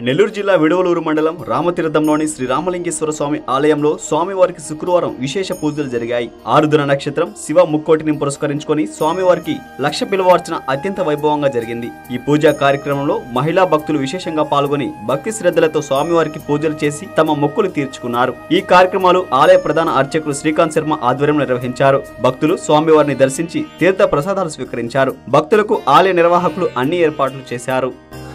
నెల్లూరు జిల్లా విడవలూరు మండలం రామతీర్థంలోని శ్రీ రామలింగేశ్వర స్వామి ఆలయంలో స్వామివారికి శుక్రవారం విశేష పూజలు జరిగాయి ఆరుద్ర నక్షత్రం శివ ముక్కోటిని పురస్కరించుకొని స్వామివారికి లక్ష పిలువార్చన అత్యంత వైభవంగా జరిగింది ఈ పూజా కార్యక్రమంలో మహిళా భక్తులు విశేషంగా పాల్గొని భక్తి శ్రద్ధలతో స్వామివారికి పూజలు చేసి తమ మొక్కులు తీర్చుకున్నారు ఈ కార్యక్రమాలు ఆలయ ప్రధాన అర్చకులు శ్రీకాంత్ శర్మ ఆధ్వర్యంలో నిర్వహించారు భక్తులు స్వామివారిని దర్శించి తీర్థ ప్రసాదాలు స్వీకరించారు భక్తులకు ఆలయ నిర్వాహకులు అన్ని ఏర్పాట్లు చేశారు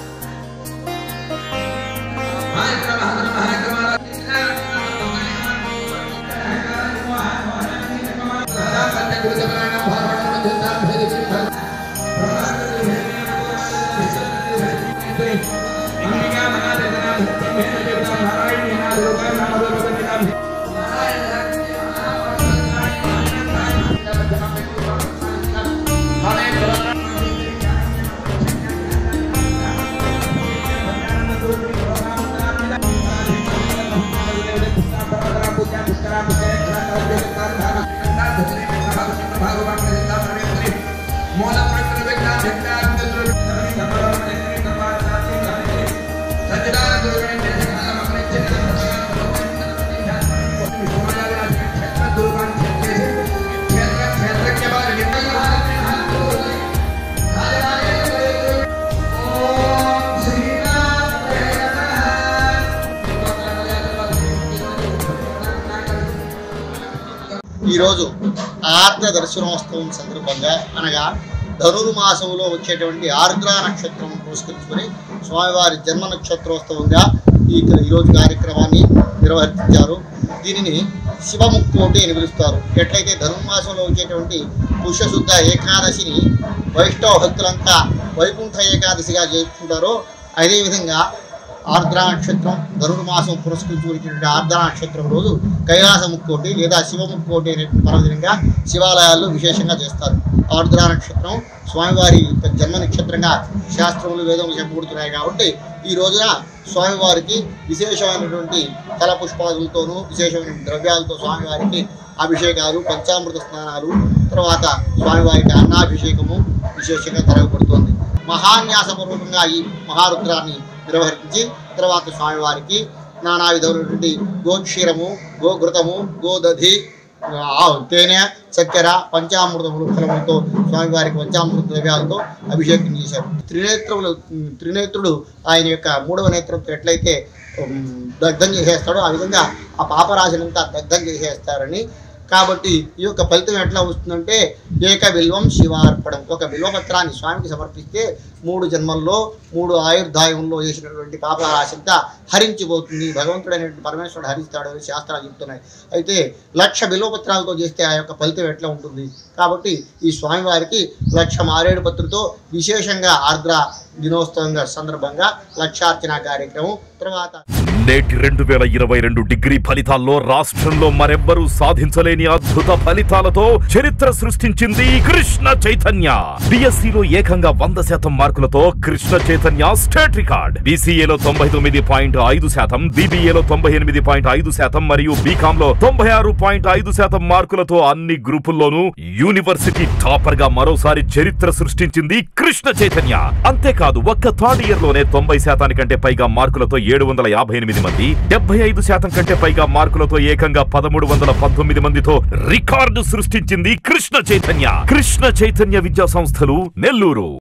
ఈరోజు ఆర్ద్ర దర్శనోత్సవం సందర్భంగా అనగా ధనుర్మాసంలో వచ్చేటువంటి ఆర్ద్ర నక్షత్రం పురస్కరించుకొని స్వామివారి జన్మ నక్షత్రోత్సవంగా ఈ ఈరోజు కార్యక్రమాన్ని నిర్వహించారు దీనిని శివముక్కోటి అని పిలుస్తారు ఎట్లయితే ధనుర్మాసంలో వచ్చేటువంటి పుష్యశుద్ధ ఏకాదశిని వైష్ణవ భక్తులంతా వైకుంఠ ఏకాదశిగా జరుపుకుంటారో అదేవిధంగా ఆర్ద్ర నక్షత్రం ధనుర్మాసం పురస్కరించుకునేటువంటి ఆర్ద్ర నక్షత్రం రోజు కైలాస ముక్కోటి లేదా శివ ముక్కోటి అనేటువంటి పర్వదినంగా శివాలయాల్లో విశేషంగా చేస్తారు ఆర్ద్ర నక్షత్రం స్వామివారి యొక్క జన్మ నక్షత్రంగా శాస్త్రములు వేదములు చెప్పబడుతున్నాయి కాబట్టి ఈ రోజున స్వామివారికి విశేషమైనటువంటి తల పుష్పాదులతోనూ విశేషమైన ద్రవ్యాలతో స్వామివారికి అభిషేకాలు పంచామృత స్నానాలు తర్వాత స్వామివారికి అన్నాభిషేకము విశేషంగా జరగబడుతోంది మహాన్యాసపూర్వకంగా ఈ మహారుద్రాన్ని నిర్వహించి తర్వాత స్వామివారికి నానా విధమైనటువంటి గోక్షీరము గోఘృతము గోదధి ఆ తేనె చక్కెర పంచామృతములు ఫలములతో స్వామివారికి పంచామృత ద్రవ్యాలతో అభిషేకం చేశారు త్రినేత్రములు త్రినేత్రుడు ఆయన యొక్క మూడవ నేత్రంతో ఎట్లయితే ఉమ్, దగ్ధం చేసేస్తాడో ఆ విధంగా ఆ పాపరాశినంతా దగ్ధం చేసేస్తారని కాబట్టి ఈ యొక్క ఫలితం ఎట్లా వస్తుందంటే ఏక బిల్వం శివార్పణం ఒక బిల్వపత్రాన్ని స్వామికి సమర్పిస్తే మూడు జన్మల్లో మూడు ఆయుర్దాయంలో చేసినటువంటి పాపరాశంతా హరించిపోతుంది భగవంతుడు అనేటువంటి పరమేశ్వరుడు హరిస్తాడు అని శాస్త్రాలు చెప్తున్నాయి అయితే లక్ష బిల్వపత్రాలతో చేస్తే ఆ యొక్క ఫలితం ఎట్లా ఉంటుంది కాబట్టి ఈ స్వామివారికి లక్ష మారేడు పత్రుతో విశేషంగా ఆర్ద్ర దినోత్సవంగా సందర్భంగా లక్షార్చన కార్యక్రమం తర్వాత నేటి రెండు వేల ఇరవై రెండు డిగ్రీ ఫలితాల్లో రాష్ట్రంలో మరెవ్వరూ సాధించలేని అద్భుత ఫలితాలతో చరిత్ర సృష్టించింది కృష్ణ చైతన్య బిఎస్సిలో ఏకంగా వంద శాతం మార్కులతో కృష్ణ చైతన్య స్టేట్ రికార్డ్ బీసీఏలో తొంభై తొమ్మిది పాయింట్ ఐదు శాతం బీబీఏలో తొంభై ఎనిమిది పాయింట్ ఐదు శాతం మరియు బీకామ్ లో తొంభై ఆరు పాయింట్ ఐదు శాతం మార్కులతో అన్ని గ్రూపుల్లోనూ యూనివర్సిటీ టాపర్ గా మరోసారి చరిత్ర సృష్టించింది కృష్ణ చైతన్య అంతేకాదు ఒక్క థర్డ్ ఇయర్ లోనే తొంభై శాతానికంటే పైగా మార్కులతో ఏడు వందల యాభై ఎనిమిది మంది డెబ్బై ఐదు శాతం కంటే పైగా మార్కులతో ఏకంగా పదమూడు వందల పంతొమ్మిది మందితో రికార్డు సృష్టించింది కృష్ణ చైతన్య కృష్ణ చైతన్య విద్యా సంస్థలు నెల్లూరు